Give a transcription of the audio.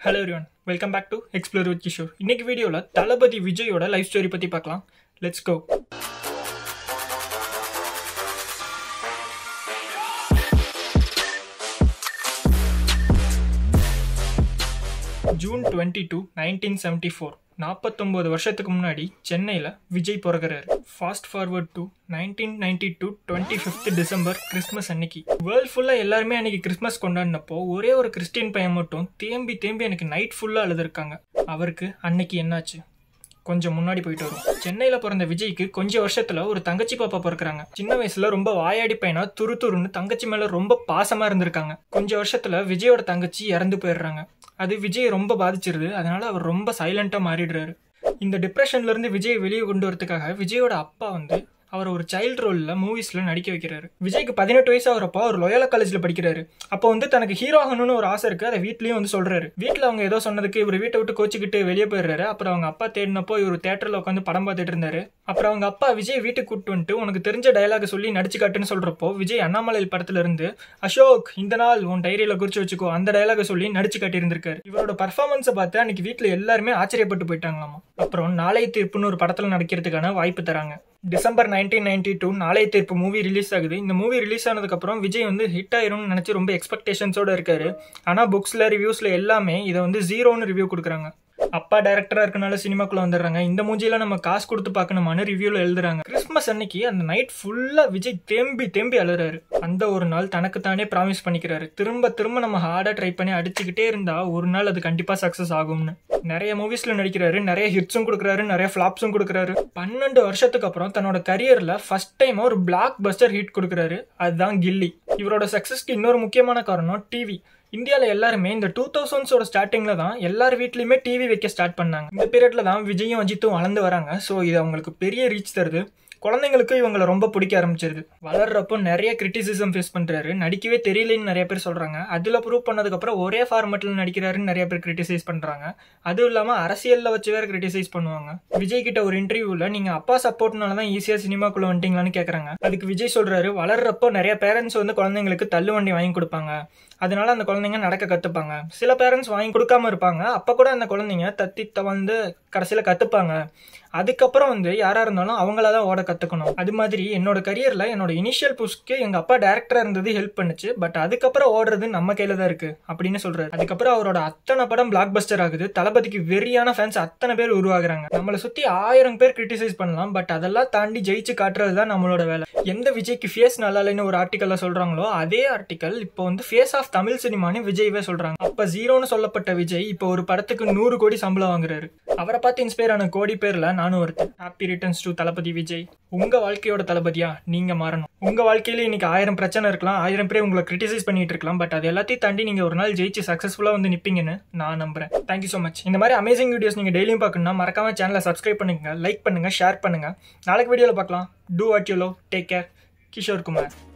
hello everyone welcome back to explore with Kishore இன்னைக்கு வீடியோவில் தளபதி விஜயோட லைஃப் ஸ்டோரி பற்றி பார்க்கலாம் let's go June twenty two nineteen seventy four நாற்பத்தொம்போது வருஷத்துக்கு முன்னாடி சென்னையில் விஜய் பிறகுறாரு fast forward to nineteen ninety two twenty fifth December Christmas அன்னைக்கு வேர்ல்ட் ஃபுல்லாக எல்லாருமே அன்னைக்கு கிறிஸ்மஸ் கொண்டாடினப்போ ஒரே ஒரு கிறிஸ்டியன் பையன் மட்டும் தேம்பி தேம்பி எனக்கு நைட் ஃபுல்லாக அழுதுருக்காங்க அவருக்கு அன்னைக்கு என்னாச்சு கொஞ்சம் முன்னாடி போயிட்டு வரும் சென்னையில் பிறந்த விஜய்க்கு கொஞ்சம் வருஷத்துல ஒரு தங்கச்சி பாப்பா பிறக்கிறாங்க சின்ன வயசுல ரொம்ப வாயாடி பையனா துரு துருன்னு தங்கச்சி மேல ரொம்ப பாசமா இருந்திருக்காங்க கொஞ்சம் வருஷத்துல விஜயோட தங்கச்சி இறந்து போயிடுறாங்க அது விஜய் ரொம்ப பாதிச்சிருது அதனால அவர் ரொம்ப சைலண்டா மாறிடுறாரு இந்த டிப்ரெஷன்ல இருந்து விஜய் வெளியே கொண்டு வரதுக்காக விஜயோட அப்பா வந்து அவர் ஒரு சைல்டு ரோலில் மூவிஸில் நடிக்க வைக்கிறாரு விஜய்க்கு பதினெட்டு வயசு ஆகிறப்போ அவர் லோயலா காலேஜில் படிக்கிறாரு அப்போ வந்து தனக்கு ஹீரோ ஆகணும்னு ஒரு ஆசை இருக்கு அதை வீட்லயும் வந்து சொல்றாரு வீட்டில் அவங்க ஏதோ சொன்னதுக்கு இவர் வீட்டை விட்டு கோச்சிக்கிட்டு வெளியே போயிடுறாரு அப்புறம் அவங்க அப்பா தேடினப்போ இவர் தேட்டரில் உட்காந்து படம் பார்த்துட்டு இருந்தாரு அப்புறம் அவங்க அப்பா விஜய் வீட்டுக்கு கூட்டு வந்துட்டு உனக்கு தெரிஞ்ச டயலாக் சொல்லி நடிச்சு காட்டுன்னு சொல்றப்போ விஜய் அண்ணாமலை படத்துல இருந்து அசோக் இந்த நாள் உன் டைரியில குறிச்சு வச்சுக்கோ அந்த டயலாக சொல்லி நடிச்சு காட்டியிருந்திருக்காரு இவரோட பர்ஃபார்மன்ஸை பார்த்து அன்னைக்கு வீட்டில் எல்லாருமே ஆச்சரியப்பட்டு போயிட்டாங்களாமா அப்புறம் நாளை தீர்ப்புன்னு ஒரு படத்தில் நடிக்கிறதுக்கான வாய்ப்பு தராங்க டிசம்பர் நைன்டீன் நைன்டி டூ நாளை தீர்ப்பு மூவி ரிலீஸ் ஆகுது இந்த மூவி ரிலீஸ் ஆனதுக்கப்புறம் விஜய் வந்து ஹிட் ஆயிரும்னு நினச்சி ரொம்ப எக்ஸ்பெக்டேஷன்ஸோட இருக்காரு ஆனால் புக்ஸில் ரிவ்யூஸில் எல்லாமே இதை வந்து ஜீரோன்னு ரிவ்யூ கொடுக்குறாங்க அப்பா டேரக்டரா இருக்கனால சினிமாக்குள்ள வந்துடுறாங்க இந்த மூஞ்சியில நம்ம காசு கொடுத்து பார்க்கணுமான்னு ரிவ்யூல எழுதுறாங்க கிறிஸ்மஸ் அன்னைக்கு அந்த நைட் ஃபுல்லா விஜய் தேம்பி தேம்பி அழுறாரு அந்த ஒரு நாள் தனக்கு தானே ப்ராமிஸ் பண்ணிக்கிறாரு திரும்ப திரும்ப நம்ம ஹார்டா ட்ரை பண்ணி அடிச்சுக்கிட்டே இருந்தா ஒரு நாள் அது கண்டிப்பா சக்சஸ் ஆகும்னு நிறைய மூவிஸ்ல நடிக்கிறாரு நிறைய ஹிட்ஸும் கொடுக்குறாரு நிறைய ஃபிளாப்ஸும் கொடுக்குறாரு பன்னெண்டு வருஷத்துக்கு அப்புறம் தன்னோட கரியர்ல ஃபர்ஸ்ட் டைம் ஒரு பிளாக் பஸ்டர் ஹிட் கொடுக்குறாரு அதுதான் கில்லி இவரோட சக்சஸ்க்கு இன்னொரு முக்கியமான காரணம் டிவி இந்தியாவில் எல்லாருமே இந்த டூ தௌசண்ட்ஸோட ஸ்டார்டிங்கில் தான் எல்லார் வீட்லையுமே டிவி வைக்க ஸ்டார்ட் பண்ணாங்க இந்த பீரியட்ல தான் விஜயும் அஜித்தும் வளர்ந்து வராங்க ஸோ இது அவங்களுக்கு பெரிய ரீச் தருது குழந்தைங்களுக்கு இவங்களை ரொம்ப பிடிக்க ஆரம்பிச்சிருது வளர்றப்போ நிறைய கிரிட்டிசிசம் ஃபேஸ் பண்றாரு நடிக்கவே தெரியலன்னு நிறைய பேர் சொல்றாங்க அதுல ப்ரூவ் பண்ணதுக்கப்புறம் ஒரே ஃபார்மெட்ல நடிக்கிறாருன்னு நிறைய பேர் கிரிட்டிசைஸ் பண்றாங்க அதுவும் இல்லாம அரசியல்ல வச்சு வேற கிரிட்டிசைஸ் பண்ணுவாங்க விஜய் கிட்ட ஒரு இன்டர்வியூல நீங்க அப்பா சப்போர்ட்னால தான் ஈஸியா சினிமாக்குள்ள வந்துட்டீங்களான்னு கேக்குறாங்க அதுக்கு விஜய் சொல்றாரு வளர்றப்போ நிறைய பேரண்ட்ஸ் வந்து குழந்தைங்களுக்கு தள்ளு வண்டி வாங்கி கொடுப்பாங்க அதனால அந்த குழந்தைங்க நடக்க கத்துப்பாங்க சில பேரண்ட்ஸ் வாங்கி கொடுக்காம இருப்பாங்க அப்ப கூட அந்த குழந்தைங்க தத்தி தவழ்ந்து கடைசியில கத்துப்பாங்க அதுக்கப்புறம் வந்து யாரா இருந்தாலும் அவங்கள தான் ஓட கத்துக்கணும் அது மாதிரி என்னோட கரியர்ல என்னோட இனிஷியல் புஷ்க்கு எங்க அப்பா டேரக்டரா இருந்தது ஹெல்ப் பண்ணுச்சு பட் அதுக்கப்புறம் ஓடுறது நம்ம கையில தான் இருக்கு அப்படின்னு சொல்றாரு அதுக்கப்புறம் அவரோட அத்தனை படம் பிளாக் பஸ்டர் ஆகுது தளபதிக்கு வெறியான ஃபேன்ஸ் அத்தனை பேர் உருவாகுறாங்க நம்மளை சுத்தி ஆயிரம் பேர் கிரிட்டிசைஸ் பண்ணலாம் பட் அதெல்லாம் தாண்டி ஜெயிச்சு காட்டுறது தான் நம்மளோட வேலை எந்த விஜய்க்கு ஃபேஸ் நல்லா இல்லைன்னு ஒரு ஆர்டிக்கல்ல சொல்றாங்களோ அதே ஆர்டிக்கல் இப்போ வந்து ஃபேஸ் ஆஃப் தமிழ் சினிமான்னு விஜய்வே சொல்றாங்க அப்ப ஜீரோன்னு சொல்லப்பட்ட விஜய் இப்போ ஒரு படத்துக்கு நூறு கோடி சம்பளம் வாங்குறாரு அவரை பார்த்து இன்ஸ்பயர் ஆன கோடி பேர்ல நானும் ஒருத்தன் happy returns to Thalapathy Vijay உங்க வாழ்க்கையோட தளபதியா நீங்க மாறணும் உங்க வாழ்க்கையில இன்னைக்கு ஆயிரம் பிரச்சனை இருக்கலாம் ஆயிரம் பேர் உங்களை கிரிட்டிசைஸ் பண்ணிட்டு இருக்கலாம் பட் அது எல்லாத்தையும் தாண்டி நீங்க ஒரு நாள் ஜெயிச்சு சக்சஸ்ஃபுல்லா வந்து நிப்பீங்கன்னு நான் நம்புறேன் தேங்க்யூ ஸோ மச் இந்த மாதிரி அமேசிங் வீடியோஸ் நீங்க டெய்லியும் பார்க்கணும்னா மறக்காம சேனலை சப்ஸ்கிரைப் பண்ணுங்க லைக் பண்ணுங்க ஷேர் பண்ணுங்க நாளைக்கு வீடியோல பார்க்கலாம் do what you love take care Kishore Kumar